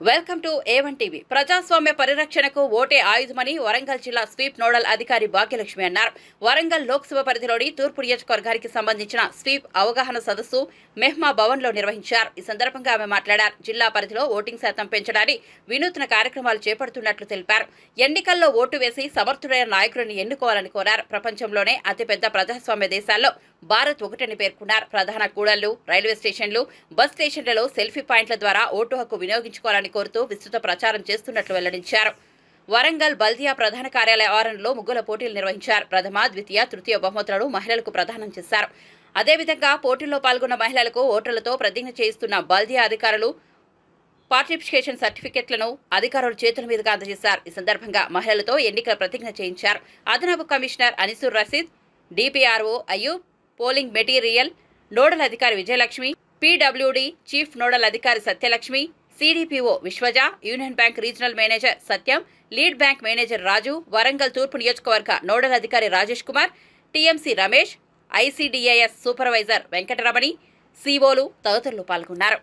welcome to A1 TV ప్రజాస్వామ్య పరిరక్షణకు ఓటే ఆయుధమని వరంగల్ జిల్లా స్వీప్ నోడల్ అధికారి భాగ్యలక్ష్మి అన్నారు వరంగల్ లోక్సభ పరిధిలోని తూర్పు నియోజకవర్గానికి సంబంధించిన స్వీప్ అవగాహన సదస్సు మెహ్మా భవన్ లో నిర్వహించారు ఈ సందర్భంగా ఆమె మాట్లాడారు జిల్లా పరిధిలో ఓటింగ్ శాతం పెంచడానికి వినూత్న కార్యక్రమాలు చేపడుతున్నట్లు తెలిపారు ఎన్నికల్లో ఓటు వేసి సమర్థుడైన నాయకుడిని ఎన్నుకోవాలని కోరారు ప్రపంచంలోనే అతిపెద్ద ప్రజాస్వామ్య దేశాల్లో భారత్ ఒకటని పేర్కొన్నారు ప్రధాన కూడళ్లు రైల్వే స్టేషన్లు బస్ స్టేషన్లలో సెల్ఫీ పాయింట్ల ద్వారా ఓటు హక్కు వినియోగించుకోవాలని కోరుతూ విస్తృత ప్రచారం చేస్తున్నట్లు వెల్లడించారు వరంగల్ బల్దియా ప్రధాన కార్యాలయ ఆవరణలో ముగ్గుల పోటీలు నిర్వహించారు ప్రథమ ద్వితీయ తృతీయ బహుమతులను మహిళలకు ప్రదానం చేశారు అదేవిధంగా పోటీల్లో పాల్గొన్న మహిళలకు ఓటర్లతో ప్రతిజ్ఞ చేయిస్తున్న బల్దియా అధికారులు పార్టిసిపేషన్ సర్టిఫికెట్లను అధికారుల చేతుల మీదుగా అందజేశారు ఈ సందర్భంగా మహిళలతో ఎన్నికల ప్రతిజ్ఞ చేయించారు అదనపు commissioner Anisur Rashid DPRO Ayyub polling material nodal అధికారి విజయలక్ష్మి పీడబ్ల్యూడి చీఫ్ నోడల్ అధికారి Satyalakshmi CDPO Vishwaja union bank regional manager Satyam lead bank manager Raju Warangal తూర్పు నియోజకవర్గ నోడల్ అధికారి Rajesh Kumar TMC Ramesh ICDS supervisor Venkataramani సీఓలు తదితరులు పాల్గొన్నారు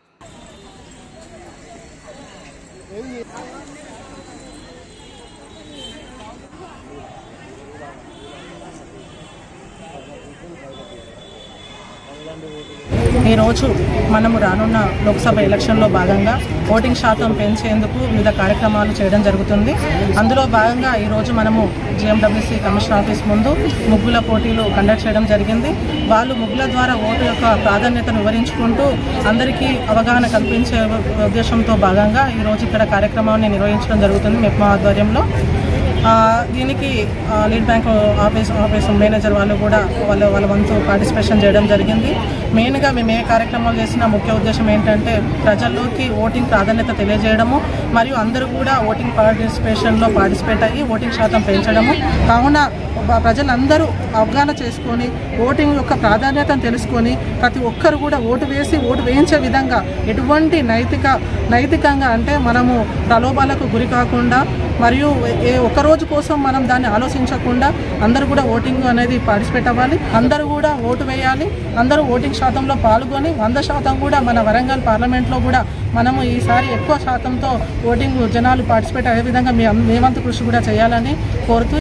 ఈరోజు మనము రానున్న లోక్సభ ఎలక్షన్లో భాగంగా ఓటింగ్ శాతం పెంచేందుకు వివిధ కార్యక్రమాలు చేయడం జరుగుతుంది అందులో భాగంగా ఈరోజు మనము జిఎండబ్ల్యూసీ కమిషన్ ఆఫీస్ ముందు ముగ్గుల పోటీలు కండక్ట్ చేయడం జరిగింది వాళ్ళు ముగ్గుల ద్వారా ఓటు యొక్క ప్రాధాన్యతను వివరించుకుంటూ అందరికీ అవగాహన కల్పించే ఉద్దేశంతో భాగంగా ఈరోజు ఇక్కడ కార్యక్రమాన్ని నిర్వహించడం జరుగుతుంది మెప్మా ఆధ్వర్యంలో ఆ, దీనికి ఆ, lead bank office office manager వాళ్ళు కూడా వాళ్ళ వాళ్ళ వంతు పార్టిసిపేషన్ చేయడం జరిగింది మెయిన్గా మేము ఏ కార్యక్రమాలు చేసినా ముఖ్య ఉద్దేశం ఏంటంటే ప్రజల్లోకి ఓటింగ్ ప్రాధాన్యత తెలియజేయడము మరియు అందరూ కూడా ఓటింగ్ పార్టిసిపేషన్లో పార్టిసిపేట్ అయ్యి ఓటింగ్ శాతం పెంచడము కావున ప- ప్రజలందరూ అవగాహన చేసుకొని ఓటింగ్ యొక్క ప్రాధాన్యతను తెలుసుకొని ప్రతి ఒక్కరు కూడా ఓటు వేసి ఓటు వేయించే విధంగా ఎటువంటి నైతిక నైతికంగా అంటే మనము ప్రలోభాలకు గురి కాకుండా మరియు ఏ ఒక్క రోజు కోసం మనం దాన్ని ఆలోచించకుండా అందరూ కూడా ఓటింగ్ అనేది పార్టిసిపేట్ అవ్వాలి అందరూ కూడా ఓటు వేయాలి అందరూ ఓటింగ్ శాతంలో పాల్గొని వంద శాతం కూడా మన వరంగల్ పార్లమెంట్లో కూడా మనము ఈసారి ఎక్కువ శాతంతో ఓటింగ్ జనాలు పార్టిసిపేట్ అయ్యే విధంగా మీ మేమంత కృషి కూడా చేయాలని కోరుతూ